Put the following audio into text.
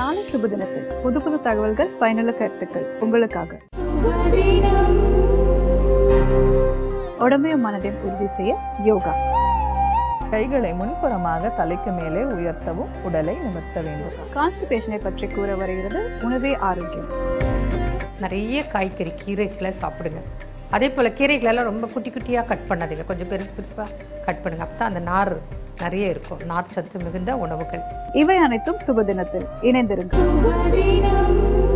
நாளை சுப தினத்தில் புது புது தகவல்கள் பயனுள்ள கருத்துக்கள் உங்களுக்காக உடம்பையும் மனதையும் உறுதி செய்ய யோகா கைகளை முன்புறமாக தலைக்கு மேலே உயர்த்தவும் உடலை நிமிர்த்த வேண்டும் கான்ஸ்டிபேஷனை பற்றி கூற வருகிறது உணவே ஆரோக்கியம் நிறைய காய்கறி கீரைகளை சாப்பிடுங்க அதே போல் கீரைகளெல்லாம் ரொம்ப குட்டி குட்டியாக கட் பண்ணாதீங்க கொஞ்சம் பெருசு பெருசாக கட் பண்ணுங்க அப்போ தான் அந்த நார் நிறைய இருக்கும் நார் சத்து மிகுந்த உணவுகள் இவை அனைத்தும் சுப தினத்தில் இணைந்திருங்கள் சுபதினம்